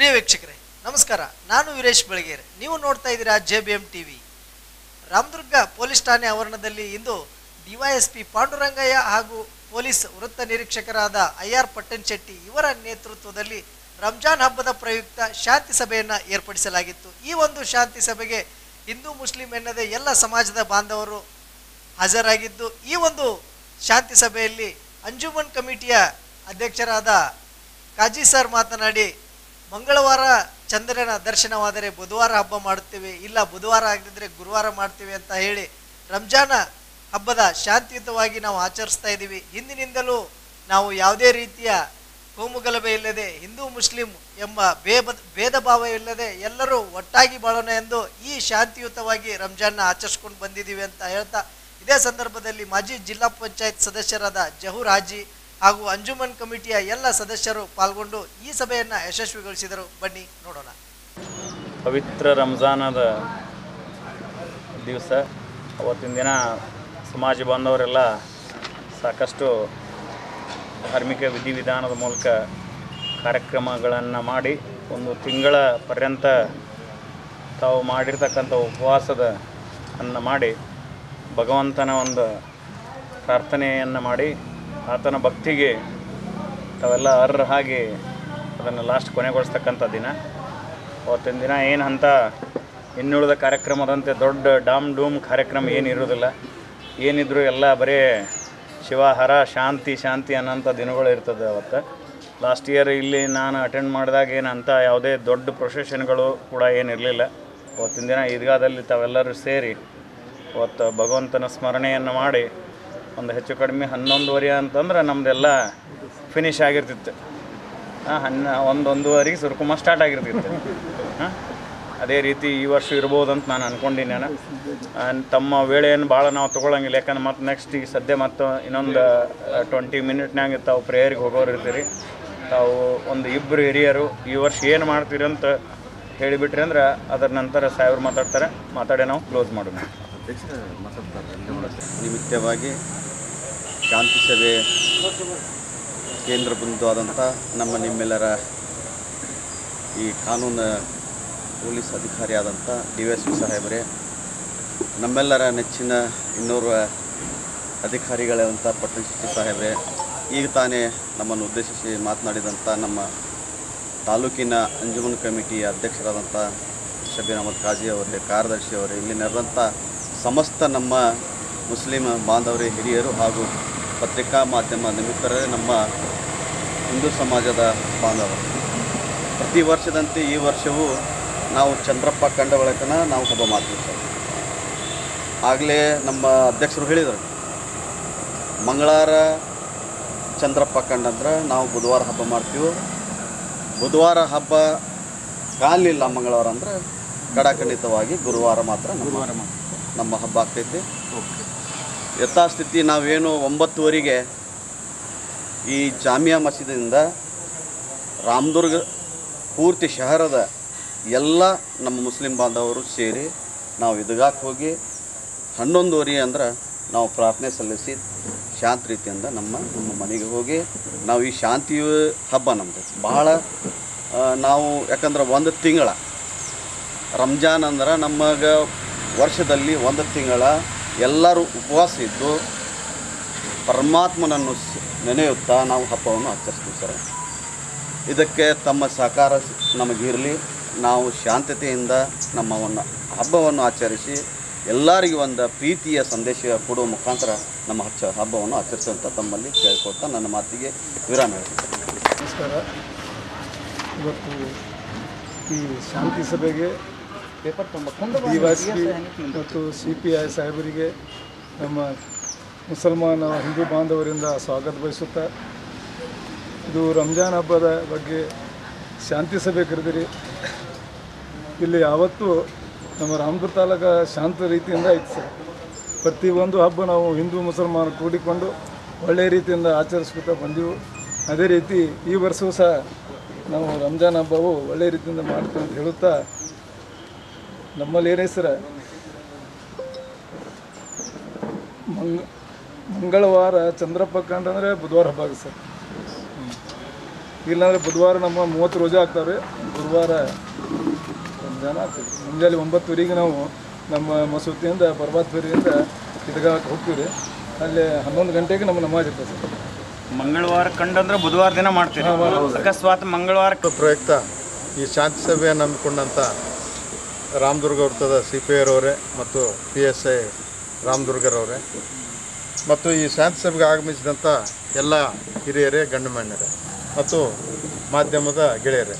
ಪ್ರಿಯ ವೀಕ್ಷಕರೇ ನಮಸ್ಕಾರ ನಾನು ವೀರೇಶ್ ಬೆಳಗೇರಿ ನೀವು ನೋಡ್ತಾ ಇದ್ದೀರಾ J B M T V Ramdurg police ಠಾಣೆ ಆವರಣದಲ್ಲಿ ಇಂದು ಡಿವೈಎಸ್ಪಿ ಪಾಂಡುರಂಗಯ್ಯ ಹಾಗೂ ಪೊಲೀಸ್ ವೃತ್ತ ನಿರೀಕ್ಷಕರಾದ ಐ ಆರ್ ಪಟ್ಟಣ್ ಶೆಟ್ಟಿ ಇವರ ನೇತೃತ್ವದಲ್ಲಿ ರಂಜಾನ್ ಹಬ್ಬದ ಪ್ರಯುಕ್ತ ಶಾಂತಿ ಸಭೆಯನ್ನು ಏರ್ಪಡಿಸಲಾಗಿತ್ತು ಈ ಒಂದು ಶಾಂತಿ ಸಭೆಗೆ ಹಿಂದೂ ಮುಸ್ಲಿಂ ಎನ್ನದೇ ಎಲ್ಲ ಸಮಾಜದ ಬಾಂಧವರು ಹಾಜರಾಗಿದ್ದು ಈ ಒಂದು ಶಾಂತಿ ಸಭೆಯಲ್ಲಿ ಅಂಜುಮನ್ ಕಮಿಟಿಯ ಅಧ್ಯಕ್ಷರಾದ ಕಾಜಿ ಸರ್ ಮಾತನಾಡಿ ಮಂಗಳವಾರ ಚಂದ್ರನ ದರ್ಶನವಾದರೆ ಬುಧವಾರ ಹಬ್ಬ ಮಾಡುತ್ತೇವೆ ಇಲ್ಲ ಬುಧವಾರ ಆಗದಿದ್ದರೆ ಗುರುವಾರ ಮಾಡ್ತೀವಿ ಅಂತ ಹೇಳಿ ರಂಜಾನ ಹಬ್ಬದ ಶಾಂತಿಯುತವಾಗಿ ನಾವು ಆಚರಿಸ್ತಾ ಇದ್ದೀವಿ ಹಿಂದಿನಿಂದಲೂ ನಾವು ಯಾವುದೇ ರೀತಿಯ ಕೋಮುಗಲಭೆ ಇಲ್ಲದೆ ಹಿಂದೂ ಮುಸ್ಲಿಂ ಎಂಬ ಬೇಬ ಭೇದ ಭಾವ ಇಲ್ಲದೆ ಎಲ್ಲರೂ ಒಟ್ಟಾಗಿ ಬಾಳೋಣ ಎಂದು ಈ ಶಾಂತಿಯುತವಾಗಿ ರಂಜಾನ್ನ ಆಚರಿಸ್ಕೊಂಡು ಬಂದಿದ್ದೀವಿ ಅಂತ ಹೇಳ್ತಾ ಇದೇ ಸಂದರ್ಭದಲ್ಲಿ ಮಾಜಿ ಜಿಲ್ಲಾ ಪಂಚಾಯತ್ ಸದಸ್ಯರಾದ ಜಹೂರ್ ಹಾಜಿ ಹಾಗೂ ಅಂಜುಮನ್ ಕಮಿಟಿಯ ಎಲ್ಲ ಸದಸ್ಯರು ಪಾಲ್ಗೊಂಡು ಈ ಸಭೆಯನ್ನು ಯಶಸ್ವಿಗೊಳಿಸಿದರು ಬನ್ನಿ ನೋಡೋಣ ಪವಿತ್ರ ರಂಜಾನದ ದಿವಸ ಅವತ್ತಿನ ದಿನ ಸಮಾಜ ಬಾಂಧವರೆಲ್ಲ ಸಾಕಷ್ಟು ಧಾರ್ಮಿಕ ವಿಧಿವಿಧಾನದ ಮೂಲಕ ಕಾರ್ಯಕ್ರಮಗಳನ್ನು ಮಾಡಿ ಒಂದು ತಿಂಗಳ ಪರ್ಯಂತ ತಾವು ಮಾಡಿರ್ತಕ್ಕಂಥ ಉಪವಾಸದ ಅನ್ನು ಮಾಡಿ ಭಗವಂತನ ಒಂದು ಪ್ರಾರ್ಥನೆಯನ್ನು ಮಾಡಿ ಆತನ ಭಕ್ತಿಗೆ ತಾವೆಲ್ಲ ಅರ್ಹರಾಗಿ ಅದನ್ನು ಲಾಸ್ಟ್ ಕೊನೆಗೊಳಿಸ್ತಕ್ಕಂಥ ದಿನ ಅವತ್ತಿನ ದಿನ ಏನು ಅಂತ ಇನ್ನುಳಿದ ಕಾರ್ಯಕ್ರಮದಂತೆ ದೊಡ್ಡ ಡಾಮ್ ಡೂಮ್ ಕಾರ್ಯಕ್ರಮ ಏನು ಇರೋದಿಲ್ಲ ಏನಿದ್ರು ಎಲ್ಲ ಬರೀ ಶಿವಹರ ಶಾಂತಿ ಶಾಂತಿ ಅನ್ನೋಂಥ ದಿನಗಳು ಇರ್ತದೆ ಅವತ್ತು ಲಾಸ್ಟ್ ಇಯರ್ ಇಲ್ಲಿ ನಾನು ಅಟೆಂಡ್ ಮಾಡಿದಾಗ ಏನಂತ ಯಾವುದೇ ದೊಡ್ಡ ಪ್ರೊಸೆಷನ್ಗಳು ಕೂಡ ಏನಿರಲಿಲ್ಲ ಅವತ್ತಿನ ದಿನ ಈದ್ಗಾದಲ್ಲಿ ತಾವೆಲ್ಲರೂ ಸೇರಿ ಅವತ್ತು ಭಗವಂತನ ಸ್ಮರಣೆಯನ್ನು ಮಾಡಿ ಒಂದು ಹೆಚ್ಚು ಕಡಿಮೆ ಹನ್ನೊಂದುವರೆ ಅಂತಂದ್ರೆ ನಮ್ಮದೆಲ್ಲ ಫಿನಿಶ್ ಆಗಿರ್ತಿತ್ತು ಹಾಂ ಹನ್ನ ಒಂದು ಒಂದೂವರೆಗೆ ಸುರ್ಕುಮ ಸ್ಟಾರ್ಟ್ ಆಗಿರ್ತಿತ್ತು ಹಾಂ ಅದೇ ರೀತಿ ಈ ವರ್ಷ ಇರ್ಬೋದು ಅಂತ ನಾನು ಅನ್ಕೊಂಡಿನಿ ನಾನು ಆ, ತಮ್ಮ ವೇಳೆಯನ್ನು ಭಾಳ ನಾವು ತೊಗೊಳಂಗಿಲ್ಲ ಯಾಕಂದ್ರೆ ಮತ್ತೆ ನೆಕ್ಸ್ಟ್ ಈಗ ಸದ್ಯ ಮತ್ತು ಇನ್ನೊಂದು ಟ್ವೆಂಟಿ ಮಿನಿಟ್ನಾಗ ತಾವು ಪ್ರೇಯರ್ಗೆ ಹೋಗೋರು ಇರ್ತೀರಿ ತಾವು ಒಂದು ಇಬ್ಬರು ಹಿರಿಯರು ಈ ವರ್ಷ ಏನು ಮಾಡ್ತೀರಿ ಅಂತ ಹೇಳಿಬಿಟ್ರಿ ಅಂದ್ರೆ ಅದರ ನಂತರ ಸಾಹೇಬ್ರು ಮಾತಾಡ್ತಾರೆ ಮಾತಾಡಿ ನಾವು ಕ್ಲೋಸ್ ಮಾಡೋಣ ನಿಮಿತ್ತವಾಗಿ ಶಾಂತಿ ಸಭೆ ಕೇಂದ್ರ ಬಿಂದುವಾದಂಥ ನಮ್ಮ ನಿಮ್ಮೆಲ್ಲರ ಈ ಕಾನೂನು ಪೊಲೀಸ್ ಅಧಿಕಾರಿಯಾದಂಥ ಡಿ ಎಸ್ ಪಿ ಸಾಹೇಬರೇ ನಮ್ಮೆಲ್ಲರ ನೆಚ್ಚಿನ ಇನ್ನೋರ್ವ ಅಧಿಕಾರಿಗಳಾದಂಥ ಪಟ್ಟಣ ಶೆಟ್ಟಿ ಸಾಹೇಬರೇ ಈಗ ತಾನೇ ನಮ್ಮನ್ನು ಉದ್ದೇಶಿಸಿ ಮಾತನಾಡಿದಂಥ ನಮ್ಮ ತಾಲೂಕಿನ ಅಂಜುಮನ್ ಕಮಿಟಿಯ ಅಧ್ಯಕ್ಷರಾದಂಥ ಶಬೀರ್ ಅಹಮದ್ ಕಾಜಿ ಅವರೇ ಕಾರ್ಯದರ್ಶಿ ಅವರೇ ಇಲ್ಲಿ ನೆರೆದಂಥ ಸಮಸ್ತ ನಮ್ಮ ಮುಸ್ಲಿಂ ಬಾಂಧವರೇ ಹಿರಿಯರು ಹಾಗೂ ಪತ್ರಿಕಾ ಮಾಧ್ಯಮ ನಿಮಿತ್ತರೇ ನಮ್ಮ ಹಿಂದೂ ಸಮಾಜದ ಬಾಂಧವರು ಪ್ರತಿ ವರ್ಷದಂತೆ ಈ ವರ್ಷವೂ ನಾವು ಚಂದ್ರಪ್ಪ ಕಂಡ ಒಳಕನ ನಾವು ಹಬ್ಬ ಮಾಡ್ತೀವಿ ಸರ್ ಆಗಲೇ ನಮ್ಮ ಅಧ್ಯಕ್ಷರು ಹೇಳಿದರು ಮಂಗಳವಾರ ಚಂದ್ರಪ್ಪ ಕಂಡಂದ್ರೆ ನಾವು ಬುಧವಾರ ಹಬ್ಬ ಮಾಡ್ತೀವಿ ಬುಧವಾರ ಹಬ್ಬ ಕಾಲಿಲ್ಲ ಮಂಗಳವಾರ ಅಂದ್ರೆ ಕಡಾಖಂಡಿತವಾಗಿ ಗುರುವಾರ ಮಾತ್ರ ನಮ್ಮ ನಮ್ಮ ಹಬ್ಬ ಆಗ್ತೈತಿ ಯಥಾಸ್ಥಿತಿ ನಾವೇನು ಒಂಬತ್ತುವರೆಗೆ ಈ ಜಾಮಿಯಾ ಮಸೀದಿಯಿಂದ ರಾಮದುರ್ಗ ಪೂರ್ತಿ ಶಹರದ ಎಲ್ಲ ನಮ್ಮ ಮುಸ್ಲಿಂ ಬಾಂಧವರು ಸೇರಿ ನಾವು ಇದಗಾಕ್ಕೆ ಹೋಗಿ ಹನ್ನೊಂದುವರೆ ಅಂದ್ರೆ ನಾವು ಪ್ರಾರ್ಥನೆ ಸಲ್ಲಿಸಿ ಶಾಂತ ರೀತಿಯಿಂದ ನಮ್ಮ ನಮ್ಮ ಮನೆಗೆ ಹೋಗಿ ನಾವು ಈ ಶಾಂತಿ ಹಬ್ಬ ನಮ್ಮದು ಭಾಳ ಆ, ನಾವು ಯಾಕಂದ್ರೆ ಒಂದು ತಿಂಗಳ ರಂಜಾನ್ ಅಂದ್ರೆ ನಮಗೆ ವರ್ಷದಲ್ಲಿ ಒಂದು ತಿಂಗಳ ಎಲ್ಲರೂ ಉಪವಾಸ ಇದ್ದು ಪರಮಾತ್ಮನನ್ನು ಸ್- ನೆನೆಯುತ್ತಾ ನಾವು ಹಬ್ಬವನ್ನು ಆಚರಿಸ್ತೀವಿ ಸರ್ ಇದಕ್ಕೆ ತಮ್ಮ ಸಹಕಾರ ಸ್- ನಮಗಿರಲಿ ನಾವು ಶಾಂತತೆಯಿಂದ ನಮ್ಮ ಒಂದು ಹಬ್ಬವನ್ನು ಆಚರಿಸಿ ಎಲ್ಲರಿಗೂ ಒಂದು ಪ್ರೀತಿಯ ಸಂದೇಶ ಕೊಡುವ ಮುಖಾಂತರ ನಮ್ಮ ಹಚ್ಚ ಹಬ್ಬವನ್ನು ಆಚರಿಸುವಂಥ ತಮ್ಮಲ್ಲಿ ಕೇಳ್ಕೊಳ್ತಾ ನನ್ನ ಮಾತಿಗೆ ವಿರಾಮ ಹೇಳ್ತೀನಿ ನಮಸ್ಕಾರ ಇವತ್ತು ಈ ಶಾಂತಿ ಸಭೆಗೆ ಡಿ ವೈ ಎಸ್ ಪಿ ಮತ್ತು ಸಿ ಪಿ ಐ ಸಾಹೇಬರಿಗೆ ನಮ್ಮ ಮುಸಲ್ಮಾನ ಹಿಂದೂ ಬಾಂಧವರಿಂದ ಸ್ವಾಗತ ಬಯಸುತ್ತಾ ಇದು ರಂಜಾನ್ ಹಬ್ಬದ ಬಗ್ಗೆ ಶಾಂತಿ ಸಭೆ ಕರೆದಿರಿ ಇಲ್ಲಿ ಯಾವತ್ತೂ ನಮ್ಮ ರಾಮದುರ್ಗ ತಾಲೂಕ ಶಾಂತ ರೀತಿಯಿಂದ ಐತೆ ಸರ್ ಪ್ರತಿಯೊಂದು ಹಬ್ಬ ನಾವು ಹಿಂದೂ ಮುಸಲ್ಮಾನ ಕೂಡಿಕೊಂಡು ಒಳ್ಳೆಯ ರೀತಿಯಿಂದ ಆಚರಿಸ್ಕೊತಾ ಬಂದೆವು ಅದೇ ರೀತಿ ಈ ವರ್ಷವೂ ಸಹ ನಾವು ರಂಜಾನ್ ಹಬ್ಬವು ಒಳ್ಳೆಯ ರೀತಿಯಿಂದ ಮಾಡ್ತೀವಿ ಅಂತ ಹೇಳುತ್ತಾ ನಮ್ಮಲ್ಲಿ ಏನೇ ಸರ ಮಂಗ ಮಂಗಳವಾರ ಚಂದ್ರಪ್ಪ ಕಂಡಂದರೆ ಬುಧವಾರ ಹಬ್ಬ ಆಗುತ್ತೆ ಸರ್ ಇಲ್ಲಾಂದರೆ ಬುಧವಾರ ನಮ್ಮ ಮೂವತ್ತು ರೋಜಾ ಆಗ್ತಾವೆ ಗುರುವಾರ ರಂಜಾನ ಆಗ್ತದೆ ಮುಂಜಾನೆ ಒಂಬತ್ತುವರೆಗೆ ನಾವು ನಮ್ಮ ಮಸೂತಿಯಿಂದ ಪರ್ವತ್ವರಿಯಿಂದ ಇದಗಾಕ್ಕೆ ಹೋಗ್ತೀವಿ ರೀ ಅಲ್ಲಿ ಹನ್ನೊಂದು ಗಂಟೆಗೆ ನಮ್ಮ ನಮಾಜ್ ಇರ್ತದೆ ಸರ್ ಮಂಗಳವಾರ ಕಂಡಂದ್ರೆ ಬುಧವಾರ ದಿನ ಮಾಡ್ತೀರಿ ಅಕಸ್ಮಾತ್ ಮಂಗಳವಾರ ಪ್ರಯುಕ್ತ ಈ ಶಾಂತಿ ಸಭೆಯನ್ನು ಹಮ್ಮಿಕೊಂಡಂಥ ರಾಮದುರ್ಗ ವೃತ್ತದ ಸಿ ಪಿ ಅವರವರೇ ಮತ್ತು ಪಿ ಎಸ್ ಐ ರಾಮದುರ್ಗರವರೇ ಮತ್ತು ಈ ಶಾಂತಿ ಸಭೆಗೆ ಆಗಮಿಸಿದಂಥ ಎಲ್ಲ ಹಿರಿಯರೇ ಗಣ್ಯಮಾನ್ಯರೇ ಮತ್ತು ಮಾಧ್ಯಮದ ಗೆಳೆಯರೇ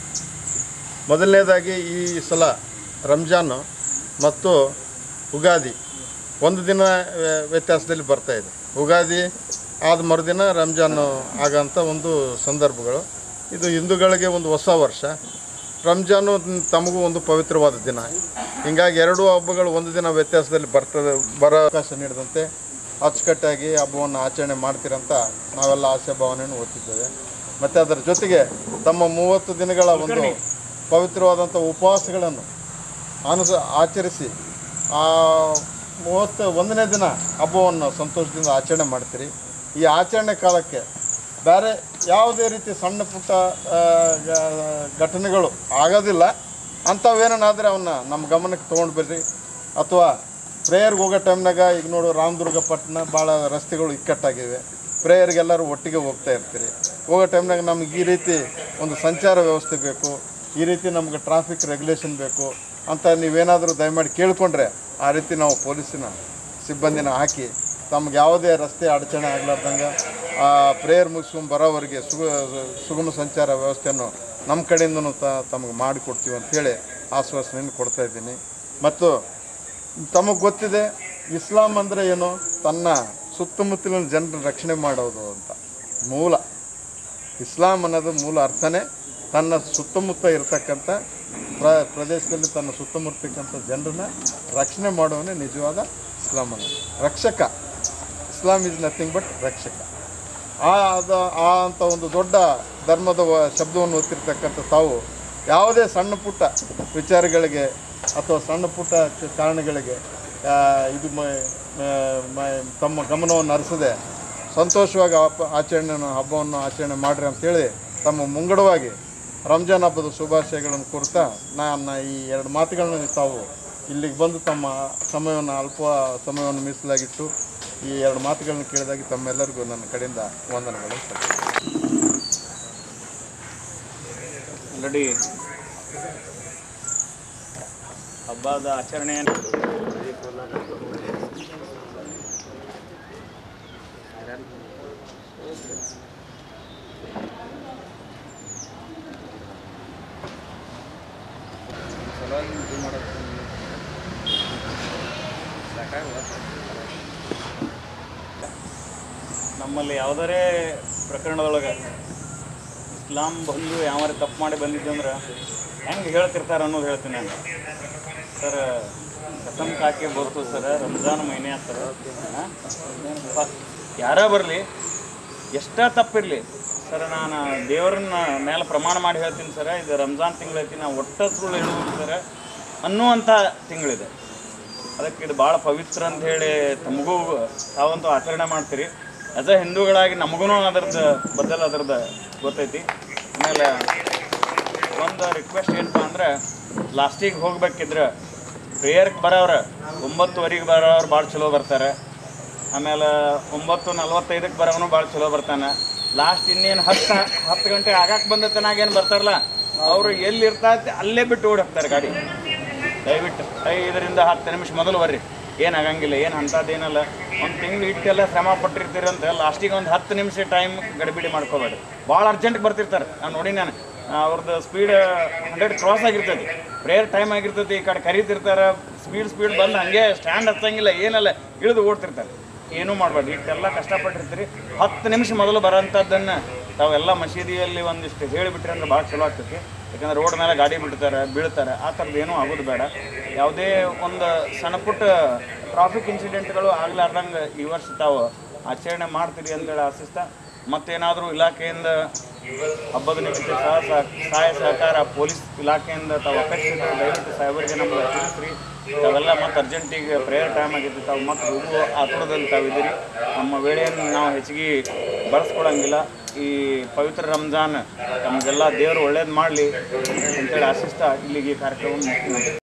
ಮೊದಲನೇದಾಗಿ ಈ ಸಲ ರಂಜಾನು ಮತ್ತು ಉಗಾದಿ ಒಂದು ದಿನ ವ್ಯ- ವ್ಯತ್ಯಾಸದಲ್ಲಿ ಬರ್ತಾ ಇದೆ ಉಗಾದಿ ಆದ ಮರುದಿನ ರಂಜಾನು ಆಗೋಂಥ ಒಂದು ಸಂದರ್ಭಗಳು ಇದು ಹಿಂದೂಗಳಿಗೆ ಒಂದು ಹೊಸ ವರ್ಷ ರಂಜಾನು ತಮಗೂ ಒಂದು ಪವಿತ್ರವಾದ ದಿನ ಹೀಗಾಗಿ ಎರಡೂ ಹಬ್ಬಗಳು ಒಂದು ದಿನ ವ್ಯತ್ಯಾಸದಲ್ಲಿ ಬರ್ತದೆ ಬರೋ ಅವಕಾಶ ನೀಡಿದಂತೆ ಅಚ್ಚುಕಟ್ಟಾಗಿ ಹಬ್ಬವನ್ನು ಆಚರಣೆ ಮಾಡ್ತೀರಂತ ನಾವೆಲ್ಲ ಆಸೆ ಭಾವನೆಯನ್ನು ಓದ್ತಿದ್ದೇವೆ ಮತ್ತು ಅದರ ಜೊತೆಗೆ ತಮ್ಮ ಮೂವತ್ತು ದಿನಗಳ ಒಂದು ಪವಿತ್ರವಾದಂಥ ಉಪವಾಸಗಳನ್ನು ಅನುಸ ಆಚರಿಸಿ ಆ ಮೂವತ್ತ ಒಂದನೇ ದಿನ ಹಬ್ಬವನ್ನು ಸಂತೋಷದಿಂದ ಆಚರಣೆ ಮಾಡ್ತೀರಿ ಈ ಆಚರಣೆ ಕಾಲಕ್ಕೆ ಬೇರೆ ಯಾವುದೇ ರೀತಿ ಸಣ್ಣ ಪುಟ್ಟ ಆ, ಗ- ಘಟನೆಗಳು ಆಗೋದಿಲ್ಲ ಅಂಥವೇನಾದ್ರೆ ಅವನ್ನ ನಮ್ಮ ಗಮನಕ್ಕೆ ತೊಗೊಂಡು ಬರ್ರಿ ಅಥವಾ ಪ್ರೇಯರ್ಗೆ ಹೋಗೋ ಟೈಮ್ನಾಗ ಈಗ ನೋಡು ರಾಮದುರ್ಗ ಪಟ್ಟಣ ಭಾಳ ರಸ್ತೆಗಳು ಇಕ್ಕಟ್ಟಾಗಿವೆ ಪ್ರೇಯರ್ಗೆಲ್ಲರೂ ಒಟ್ಟಿಗೆ ಹೋಗ್ತಾ ಇರ್ತೀರಿ ಹೋಗೋ ಟೈಮ್ನಾಗ ನಮ್ಗೆ ಈ ರೀತಿ ಒಂದು ಸಂಚಾರ ವ್ಯವಸ್ಥೆ ಬೇಕು ಈ ರೀತಿ ನಮ್ಗೆ ಟ್ರಾಫಿಕ್ ರೆಗ್ಯುಲೇಷನ್ ಬೇಕು ಅಂತ ನೀವೇನಾದರೂ ದಯಮಾಡಿ ಕೇಳಿಕೊಂಡ್ರೆ ಆ ರೀತಿ ನಾವು ಪೊಲೀಸಿನ ಸಿಬ್ಬಂದಿನ ಹಾಕಿ ತಮ್ಗೆ ಯಾವುದೇ ರಸ್ತೆ ಅಡಚಣೆ ಆಗ್ಲಾರ್ದಂಗೆ ಆ ಪ್ರೇಯರ್ ಮುಗಿಸ್ಕೊಂಡು ಬರೋವರೆಗೆ ಸುಗ ಸುಗಮ ಸಂಚಾರ ವ್ಯವಸ್ಥೆಯನ್ನು ನಮ್ಮ ಕಡೆಯಿಂದನೂ ತ ತಮಗೆ ಮಾಡಿಕೊಡ್ತೀವಿ ಅಂಥೇಳಿ ಆಶ್ವಾಸನೆಯನ್ನು ಕೊಡ್ತಾ ಇದ್ದೀನಿ ಮತ್ತು ತಮಗೆ ಗೊತ್ತಿದೆ ಇಸ್ಲಾಂ ಅಂದರೆ ಏನು ತನ್ನ ಸುತ್ತಮುತ್ತಲಿನ ಜನರನ್ನ ರಕ್ಷಣೆ ಮಾಡೋದು ಅಂತ ಮೂಲ ಇಸ್ಲಾಂ ಅನ್ನೋದು ಮೂಲ ಅರ್ಥನೇ ತನ್ನ ಸುತ್ತಮುತ್ತ ಇರತಕ್ಕಂಥ ಪ್ರ ಪ್ರದೇಶದಲ್ಲಿ ತನ್ನ ಸುತ್ತಮುತ್ತ ಇರ್ತಕ್ಕಂಥ ಜನರನ್ನ ರಕ್ಷಣೆ ಮಾಡುವನೇ ನಿಜವಾದ ಇಸ್ಲಾಂ ಅನ್ನೋದು ರಕ್ಷಕ ಇಸ್ಲಾಂ ಇಸ್ ನಥಿಂಗ್ ಬಟ್ ರಕ್ಷಕ ಆ ಅದ ಆ ಅಂತ ಒಂದು ದೊಡ್ಡ ಧರ್ಮದ ವ- ಶಬ್ದವನ್ನು ಒತ್ತಿರ್ತಕ್ಕಂಥ ತಾವು ಯಾವುದೇ ಸಣ್ಣ ಪುಟ್ಟ ವಿಚಾರಗಳಿಗೆ ಅಥವಾ ಸಣ್ಣ ಪುಟ್ಟ ಕ- ಕಾರಣಗಳಿಗೆ ಆ, ಇದು ಮ ಮ- ಮ- ತಮ್ಮ ಗಮನವನ್ನು ಹರಿಸದೆ ಸಂತೋಷವಾಗಿ ಹಬ್ಬ ಆಚರಣೆಯನ್ನು ಹಬ್ಬವನ್ನು ಆಚರಣೆ ಮಾಡಿರಿ ಅಂತೇಳಿ ತಮ್ಮ ಮುಂಗಡವಾಗಿ ರಂಜಾನ್ ಹಬ್ಬದ ಶುಭಾಶಯಗಳನ್ನು ಕುರಿತಾ ನಾನು ಈ ಎರಡು ಮಾತುಗಳನ್ನು ತಾವು ಇಲ್ಲಿಗೆ ಬಂದು ತಮ್ಮ ಸಮಯವನ್ನು ಅಲ್ಪ ಸಮಯವನ್ನು ಮೀಸಲಾಗಿಟ್ಟು ಈ ಎರಡು ಮಾತುಗಳನ್ನು ಕೇಳಿದಾಗಿ ತಮ್ಮೆಲ್ಲರಿಗೂ ನನ್ನ ಕಡೆಯಿಂದ ವಂದನೆಗಳು ಸಲ್ಲಿಸ್ತೇನೆ. ಆಲ್ರೆಡಿ ಹಬ್ಬದ ಆಚರಣೆ ನಮ್ಮಲ್ಲಿ ಯಾವುದರೇ ಪ್ರಕರಣದೊಳಗೆ ಇಸ್ಲಾಂ ಬಂದು ಯಾವ ತಪ್ಪು ಮಾಡಿ ಬಂದಿದ್ದು ಅಂದ್ರೆ ಹೆಂಗೆ ಹೇಳ್ತಿರ್ತಾರೆ ಅನ್ನೋದು ಹೇಳ್ತೀನಿ ನಾನು ಸರ್ ಕಸಮ್ ಕಾಕೆ ಬರ್ತು ಸರ್ ರಂಜಾನ್ ಮೈನೆ ಸರ್ ಯಾರ ಬರಲಿ ಎಷ್ಟೇ ತಪ್ಪಿರಲಿ ಸರ್ ನಾನು ದೇವರನ್ನ ಮೇಲೆ ಪ್ರಮಾಣ ಮಾಡಿ ಹೇಳ್ತೀನಿ ಸರ್ ಇದು ರಂಜಾನ್ ತಿಂಗಳೈತಿ ನಾವು ಒಟ್ಟ ಸುಳ್ಳು ಹೇಳುವುದು ಸರ್ ಅನ್ನುವಂಥ ತಿಂಗಳಿದೆ ಅದಕ್ಕೆ ಇದು ಭಾಳ ಪವಿತ್ರ ಅಂತ ಹೇಳಿ ತಮಗೂ ತಾವಂತೂ ಆಚರಣೆ ಮಾಡ್ತೀರಿ ಆಸ್ ಅ ಹಿಂದೂಗಳಾಗಿ ನಮಗೂ ಅದರದ್ದು ಬದಲು ಅದರದ್ದು ಗೊತ್ತೈತಿ ಆಮೇಲೆ ಒಂದು ರಿಕ್ವೆಸ್ಟ್ ಏನಪ್ಪ ಅಂದ್ರೆ ಲಾಸ್ಟಿಗೆ ಹೋಗ್ಬೇಕಿದ್ರೆ ಪ್ರೇಯರ್ಗೆ ಬರೋರು ಒಂಬತ್ತುವರೆಗೆ ಬರೋರು ಭಾಳ ಚಲೋ ಬರ್ತಾರೆ ಆಮೇಲೆ ಒಂಬತ್ತು ನಲ್ವತ್ತೈದಕ್ಕೆ ಬರೋನು ಭಾಳ ಚಲೋ ಬರ್ತಾನೆ ಲಾಸ್ಟ್ ಇನ್ನೇನು ಹತ್ತು ಹತ್ತು ಗಂಟೆ ಆಗಕ್ಕೆ ಬಂದತನಾಗ ಏನು ಬರ್ತಾರಲ್ಲ ಅವರು ಎಲ್ಲಿ ಇರ್ತಾತೆ ಅಲ್ಲೇ ಬಿಟ್ಟು ಓಡಿ ಹೋಗ್ತಾರೆ ಗಾಡಿ ದಯವಿಟ್ಟು ಐದರಿಂದ ಹತ್ತು ನಿಮಿಷ ಮೊದಲು ಬರ್ರಿ ಏನು ಆಗಂಗಿಲ್ಲ ಏನು ಅಂಥದ್ದೇನಲ್ಲ ಒಂದು ತಿಂಗಳು ಇಟ್ಟೆಲ್ಲ ಶ್ರಮ ಪಟ್ಟಿರ್ತೀರಿ ಅಂತ ಲಾಸ್ಟಿಗೆ ಒಂದು ಹತ್ತು ನಿಮಿಷ ಟೈಮ್ ಗಡಿಬಿಡಿ ಮಾಡ್ಕೋಬೇಡಿ ಭಾಳ ಅರ್ಜೆಂಟ್ಗೆ ಬರ್ತಿರ್ತಾರೆ ನಾನು ನೋಡಿ ನಾನು ಅವ್ರದ್ದು ಸ್ಪೀಡ್ ಹಂಡ್ರೆಡ್ ಕ್ರಾಸ್ ಆಗಿರ್ತೈತಿ ಪ್ರೇಯರ್ ಟೈಮ್ ಆಗಿರ್ತೈತಿ ಈ ಕಡೆ ಕರೀತಿರ್ತಾರೆ ಸ್ಪೀಡ್ ಸ್ಪೀಡ್ ಬಂದು ಹಂಗೆ ಸ್ಟ್ಯಾಂಡ್ ಹತ್ತಂಗಿಲ್ಲ ಏನಲ್ಲ ಇಳಿದು ಓಡ್ತಿರ್ತಾರೆ ಏನೂ ಮಾಡಬೇಡಿ ಇಷ್ಟೆಲ್ಲ ಕಷ್ಟಪಟ್ಟಿರ್ತೀರಿ ಹತ್ತು ನಿಮಿಷ ಮೊದಲು ಬರೋಂಥದ್ದನ್ನು ತಾವೆಲ್ಲ ಮಸೀದಿಯಲ್ಲಿ ಒಂದಿಷ್ಟು ಹೇಳಿಬಿಟ್ರಿ ಅಂದ್ರೆ ಭಾಳ ಚಲೋ ಆಗ್ತೈತಿ ಯಾಕಂದ್ರೆ ರೋಡ್ ಮೇಲೆ ಗಾಡಿ ಬಿಡ್ತಾರೆ ಬೀಳ್ತಾರೆ ಆ ಥರದ್ದು ಏನೂ ಆಗೋದು ಬೇಡ ಯಾವುದೇ ಒಂದು ಸಣ್ಣ ಪುಟ್ಟ ಟ್ರಾಫಿಕ್ ಇನ್ಸಿಡೆಂಟ್ಗಳು ಆಗ್ಲಾರ್ದಂಗೆ ಈ ವರ್ಷ ತಾವು ಆಚರಣೆ ಮಾಡ್ತೀರಿ ಅಂತೇಳಿ ಆಶಿಸ್ತಾ ಮತ್ತೇನಾದರೂ ಇಲಾಖೆಯಿಂದ ಹಬ್ಬದ ನಿಮಿತ್ತ ಸಹ ಸಹ- ಸಹಾಯ ಸಹಕಾರ ಪೊಲೀಸ್ ಇಲಾಖೆಯಿಂದ ತಾವು ಅಪೇಕ್ಷಿತ ದಯವಿಟ್ಟು ಸಾಹೇಬರಿಗೆ ನಮ್ಗೆ ತಿಳಿಸ್ರಿ ತಾವೆಲ್ಲ ಮತ್ತೆ ಅರ್ಜೆಂಟಿಗೆ ಪ್ರೇಯರ್ ಟೈಮ್ ಆಗೈತಿ ತಾವು ಮತ್ತೆ ಹೋಗುವ ಆತುರದಲ್ಲಿ ತಾವಿದ್ದೀರಿ ನಮ್ಮ ವೇಳೆಯನ್ನು ನಾವು ಹೆಚ್ಚಿಗೆ ಬಳಸ್ಕೊಳಂಗಿಲ್ಲ ಈ ಪವಿತ್ರ ರಂಜಾನ್ ನಮಗೆಲ್ಲ ದೇವರು ಒಳ್ಳೇದು ಮಾಡಲಿ ಅಂತೇಳಿ ಆಶಿಸ್ತಾ ಇಲ್ಲಿಗೆ ಈ ಕಾರ್ಯಕ್ರಮ ಮುಗಿಸ್ತೀನಿ